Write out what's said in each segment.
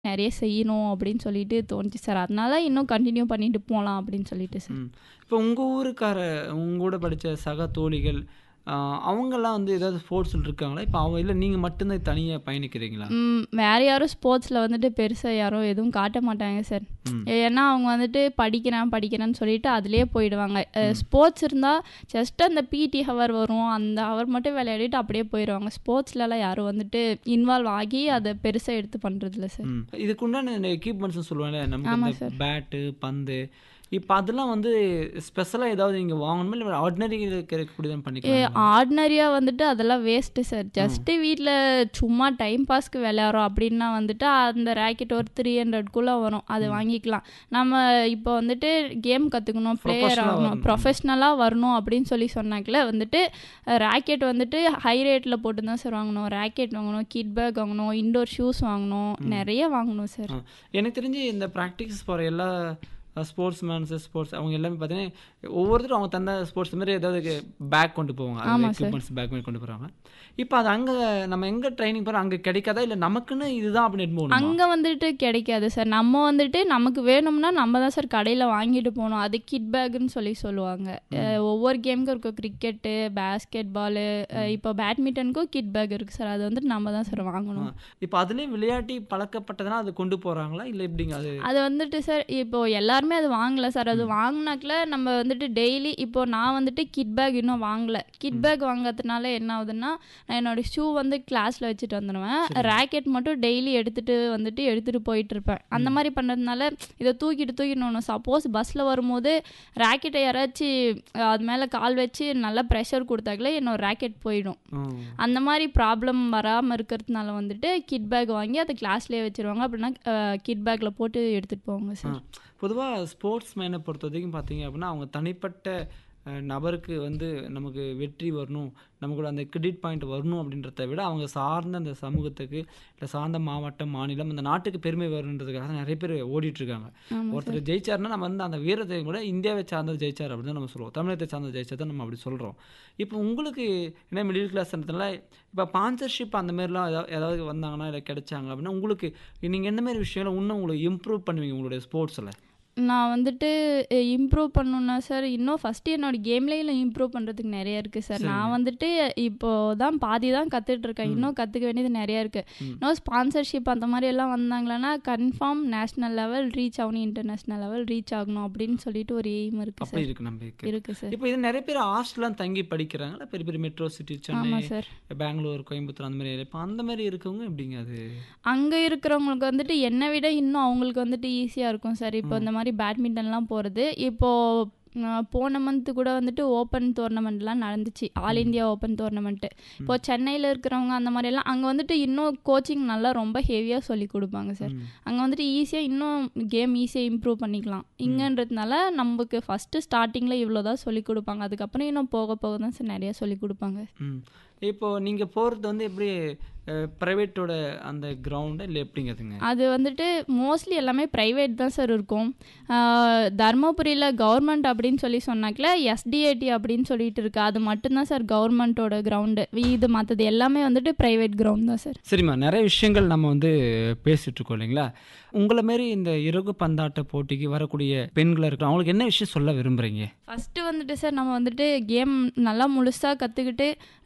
நிறைய செய்யணும் அப்படின்னு சொல்லிட்டு தோணுச்சு சார் அதனால இன்னும் கண்டினியூ பண்ணிட்டு போகலாம் அப்படின்னு சொல்லிட்டு சார் ம் இப்போ உங்கள் ஊருக்கார உங்க கூட படித்த சக தோழிகள் ஆ, அவங்கெல்லாம் வந்து ஏதாவது ஸ்போர்ட்ஸில் இருக்காங்களா இப்போ அவங்க இல்லை நீங்கள் மட்டும்தான் தனியாக பயணிக்கிறீங்களா ம், வேற யாரும் ஸ்போர்ட்ஸில் வந்துட்டு பெருசாக யாரும் எதுவும் காட்ட மாட்டாங்க சார் ம். ஏன்னா அவங்க வந்துட்டு படிக்கிறேன் படிக்கிறேன்னு சொல்லிட்டு அதுலேயே போயிடுவாங்க ஸ்போர்ட்ஸ் இருந்தால் ஜஸ்ட் அந்த பிடி ஹவர் வரும் அந்த ஹவர் மட்டும் விளையாடிட்டு அப்படியே போயிடுவாங்க ஸ்போர்ட்ஸ்லலாம் யாரும் வந்துட்டு இன்வால்வ் ஆகி அதை பெருசாக எடுத்து பண்ணுறதில்ல சார் ம் இதுக்கு உண்டான எக்யூப்மெண்ட்ஸ்னு சொல்லுவாங்கல்ல நமக்கு ஆமா இந்த பேட்டு பந்து இப்போ அதெல்லாம் வந்து ஸ்பெஷலாக ஏதாவது நீங்கள் வாங்கணுமா இல்லை ஆர்டினரி இருக்கக்கூடியதான் பண்ணிக்கலாம் ஆர்டினரியாக வந்துட்டு அதெல்லாம் வேஸ்ட்டு சார் ஜஸ்ட்டு வீட்டில் சும்மா டைம் பாஸ்க்கு விளையாடுறோம் அப்படின்னா வந்துட்டு அந்த ரேக்கெட் ஒரு த்ரீ ஹண்ட்ரட்குள்ளே வரும் அது வாங்கிக்கலாம் நம்ம இப்போ வந்துட்டு கேம் கற்றுக்கணும் பிளேயர் Professional-ஆ ஆகணும் வரணும். ப்ரொஃபஷ்னலாக வரணும் அப்படின்னு சொல்லி சொன்னாக்கல வந்துட்டு ரேக்கெட் வந்துட்டு ஹை ரேட்டில் போட்டு தான் சார் வாங்கணும் ரேக்கெட் வாங்கணும் கிட் பேக் வாங்கணும் இண்டோர் ஷூஸ் வாங்கணும் நிறைய வாங்கணும் சார் ஆ. எனக்கு தெரிஞ்சு இந்த ப்ராக்டிஸ் போகிற எல்லா ஸ்போர்ட்ஸ் மேன்ஸு ஸ்போர்ட்ஸ் அவங்க எல்லாமே பார்த்தீங்கன்னா ஒவ்வொருத்தரும் அவங்க தந்த ஸ்போர்ட்ஸ் மாதிரி ஏதாவது பேக் கொண்டு போவாங்க ஆமா sir. எக்யூப்மெண்ட்ஸ் பேக் மாதிரி கொண்டு போகிறாங்க இப்போ அது அங்கே நம்ம எங்கே ட்ரைனிங் போகிறோம் அங்கே கிடைக்காதா இல்லை நமக்குன்னு இதுதான் அப்படின்னு போகணும் அங்கே வந்துட்டு கிடைக்காது சார் நம்ம வந்துட்டு நமக்கு வேணும்னா நம்ம தான் சார் கடையில் வாங்கிட்டு போகணும் அது கிட் பேக்குன்னு சொல்லி சொல்லுவாங்க அஹ் ஒவ்வொரு கேமுக்கும் இருக்கும் கிரிக்கெட்டு பேஸ்கெட் பாலு இப்போ பேட்மிண்டனுக்கும் கிட் பேக் இருக்குது சார் அது வந்துட்டு நம்ம தான் சார் வாங்கணும் இப்போ அதுலேயே விளையாட்டி பழக்கப்பட்டதுனா அது கொண்டு போகிறாங்களா இல்லை எப்படிங்க அது அது வந்துட்டு சார் இப்போ எல்லாருமே அது வாங்கல சார் அது வாங்கினாக்கல நம்ம வந்துட்டு டெய்லி இப்போ நான் வந்துட்டு கிட் பேக் இன்னும் வாங்கல கிட் பேக் வாங்கிறதுனால என்ன ஆகுதுன்னா நான் என்னோட ஷூ வந்து கிளாஸில் வச்சுட்டு வந்துடுவேன் ரேக்கெட் மட்டும் டெய்லி எடுத்துட்டு வந்துட்டு எடுத்துட்டு போயிட்டு இருப்பேன் அந்த மாதிரி பண்ணுறதுனால இதை தூக்கிட்டு தூக்கிட்டு சப்போஸ் பஸ்ஸில் வரும்போது ரேக்கெட்டை யாராச்சும் அது மேலே கால் வச்சு நல்லா ப்ரெஷர் கொடுத்தாக்கல என்னோட ரேக்கெட் போயிடும் ம். அந்த மாதிரி ப்ராப்ளம் வராமல் இருக்கிறதுனால வந்துட்டு கிட் பேக் வாங்கி அதை கிளாஸ்லேயே வச்சிருவாங்க அப்படின்னா கிட் பேக்கில் போட்டு எடுத்துகிட்டு போவாங்க சார் பொதுவாக ஸ்போர்ட்ஸ் மேனை பொறுத்த வரைக்கும் பார்த்தீங்க அப்படின்னா அவங்க தனிப்பட்ட அஹ், நபருக்கு வந்து நமக்கு வெற்றி வரணும் நமக்கு அந்த கிரெடிட் பாயிண்ட் வரணும் அப்படின்றத விட அவங்க சார்ந்த அந்த சமூகத்துக்கு இல்லை சார்ந்த மாவட்டம் மாநிலம் அந்த நாட்டுக்கு பெருமை வரணுன்றதுக்காக தான் நிறைய பேர் ஓடிட்டு இருக்காங்க ஆமாம் ஒருத்தர் ஜெயிச்சாருன்னா நம்ம வந்து அந்த வீரத்தை கூட இந்தியாவை சார்ந்தது ஜெயிச்சார் அப்படின்னு தான் நம்ம சொல்லுவோம் தமிழகத்தை சார்ந்தது ஜெயிச்சா தான் நம்ம அப்படி சொல்கிறோம் இப்போ உங்களுக்கு என்ன மிடில் கிளாஸ்ன்றதுனால இப்போ ஸ்பான்சர்ஷிப் அந்த மாதிரிலாம் ஏதாவது ஏதாவது வந்தாங்கன்னா இல்லை கிடைச்சாங்க அப்படின்னா உங்களுக்கு நீங்கள் எந்த மாதிரி விஷயங்களை இன்னும் உங்களுக்கு இம்ப்ரூவ் பண்ணுவீங்க உங்களுடைய ஸ்போர்ட்ஸில் நான் வந்துட்டு இம்ப்ரூவ் பண்ணணுன்னா சார் இன்னும் ஃபஸ்ட்டு என்னோட கேம்லேயும் இம்ப்ரூவ் பண்ணுறதுக்கு நிறைய இருக்குது சார் நான் வந்துட்டு இப்போ தான் பாதி தான் கற்றுட்டு இருக்கேன் இன்னும் கற்றுக்க வேண்டியது நிறைய இருக்குது இன்னும் ஸ்பான்சர்ஷிப் அந்த மாதிரி எல்லாம் வந்தாங்களன்னா கன்ஃபார்ம் நேஷ்னல் லெவல் ரீச் ஆகணும் இன்டர்நேஷ்னல் லெவல் ரீச் ஆகணும் அப்படின்னு சொல்லிட்டு ஒரு எய்ம் இருக்குது அப்படி சார் இருக்கு நம்பிக்கை இருக்குது சார் இப்போ இது நிறைய பேர் ஹாஸ்டல்லாம் தங்கி படிக்கிறாங்களா பெரிய பெரிய மெட்ரோ சிட்டி சென்னை ஆமாம் சார் பெங்களூர் கோயம்புத்தூர் அந்த மாதிரி இப்போ அந்த மாதிரி இருக்கவங்க எப்படிங்க அது அங்கே இருக்கிறவங்களுக்கு வந்துட்டு என்னை விட இன்னும் அவங்களுக்கு வந்துட்டு ஈஸியாக இருக்கும் சார் இப்போ இந்த மாதிரி பேட்மிண்டன்லாம் போகிறது இப்போது போன மந்த்து கூட வந்துட்டு ஓப்பன் டோர்னமெண்ட்லாம் நடந்துச்சு ஆல் இந்தியா ஓப்பன் டோர்னமெண்ட்டு இப்போ சென்னையில் இருக்கிறவங்க அந்த மாதிரியெல்லாம் அங்கே வந்துட்டு இன்னும் கோச்சிங் நல்லா ரொம்ப ஹெவியாக சொல்லி கொடுப்பாங்க சார் அங்கே வந்துட்டு ஈஸியாக இன்னும் கேம் ஈஸியாக இம்ப்ரூவ் பண்ணிக்கலாம் இங்கன்றதுனால நமக்கு ஃபஸ்ட்டு ஸ்டார்டிங்கில் இவ்வளோ தான் சொல்லி கொடுப்பாங்க அதுக்கப்புறம் இன்னும் போக போக தான் சார் நிறையா சொல்லி கொடுப்பாங்க ம் இப்போ நீங்கள் போகிறது வந்து எப்படி ப்ரைவேட்டோட அந்த கிரவுண்டு இல்லை எப்படிங்க அதுங்க அது வந்துட்டு மோஸ்ட்லி எல்லாமே ப்ரைவேட் தான் சார் இருக்கும் ஆஹ் தர்மபுரியில் கவர்மெண்ட் அப்படின்னு சொல்லி சொன்னாக்கல எஸ்டிஏடி அப்படின்னு சொல்லிட்டு இருக்கு அது மட்டும்தான் சார் கவர்மெண்ட்டோட கிரவுண்டு இது மற்றது எல்லாமே வந்துட்டு ப்ரைவேட் கிரவுண்ட் தான் சார் சரிம்மா நிறைய விஷயங்கள் நம்ம வந்து பேசிட்டு இருக்கோம் இல்லைங்களா உங்களை மாரி இந்த இறகு பந்தாட்ட போட்டிக்கு வரக்கூடிய பெண்களை இருக்கிற அவங்களுக்கு என்ன விஷயம் சொல்ல விரும்புகிறீங்க ஃபஸ்ட்டு வந்துட்டு சார் நம்ம வந்துட்டு கேம் நல்லா முழுசாக கற்றுக்கிட்டு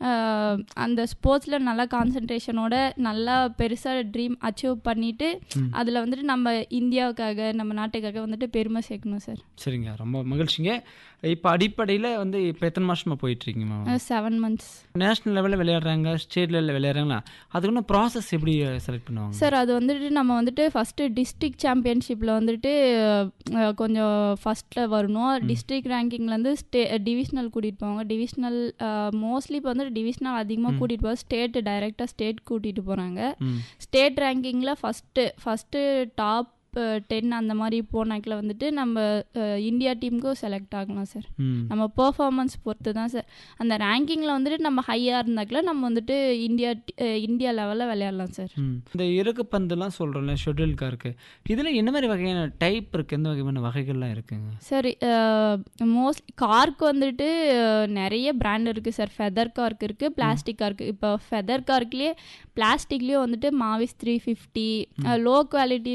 அந்த ஸ்போர்ட்ஸில் நல்லா கான்சன்ட்ரேஷனோட நல்லா பெருசாக ட்ரீம் அச்சீவ் பண்ணிவிட்டு அதில் வந்துட்டு நம்ம இந்தியாவுக்காக நம்ம நாட்டுக்காக வந்துட்டு பெருமை சேர்க்கணும் சார் சரிங்க ரொம்ப மகிழ்ச்சிங்க இப்போ அடிப்படையில் வந்து இப்போ எத்தனை மாதமாக போயிட்டுருக்கீங்கம்மா செவன் மந்த்ஸ் நேஷ்னல் லெவலில் விளையாடுறாங்க ஸ்டேட் லெவலில் விளையாடுறாங்களா அதுக்கு இன்னும் ப்ராசஸ் எப்படி செலக்ட் பண்ணுவாங்க சார் அது வந்துட்டு நம்ம வந்துட்டு ஃபஸ்ட்டு டிஸ்ட்ரிக்ட் சாம்பியன்ஷிப்பில் வந்துட்டு அஹ், கொஞ்சம் ஃபஸ்ட்டில் வரணும் டிஸ்ட்ரிக்ட் ரேங்கிங்லேருந்து ஸ்டே டிவிஷனல் கூட்டிகிட்டு போவாங்க டிவிஷனல் மோஸ்ட்லி இப்போ வந்துட்டு டிவிஷனல் அதிகமாக கூட்டிகிட்டு போவாங்க ஸ்டேட் டைரெக்டாக ஸ்டேட் கூட்டிகிட்டு போகிறாங்க ம் ஸ்டேட் ரேங்கிங்கில் ஃபஸ்ட்டு ஃபஸ்ட்டு டாப் டென் அந்த மாதிரி போனாக்கில் வந்துட்டு நம்ம அஹ், இந்தியா டீமுக்கும் செலக்ட் ஆகலாம் சார் ம் நம்ம பெர்ஃபார்மன்ஸ் பொறுத்து தான் சார் அந்த ரேங்கிங்கில் வந்துட்டு நம்ம ஹையாக இருந்தாக்கில் நம்ம வந்துட்டு இந்தியா டி- அஹ், இந்தியா லெவலில் விளையாடலாம் சார் ம். இந்த இறகு பந்துலாம் சொல்கிறோம்ல ஷெட்யூல் காருக்கு இதில் என்ன மாதிரி வகையான டைப் இருக்குது எந்த வகையான வகைகள்லாம் இருக்குங்க சரி மோஸ்ட் கார்க்கு வந்துட்டு அஹ், நிறைய பிராண்ட் இருக்குது சார் ஃபெதர் கார்க் இருக்குது பிளாஸ்டிக் கார்க்கு இப்போ ஃபெதர் கார்க்லேயே பிளாஸ்டிக்லேயே வந்துட்டு Mavis three fifty low quality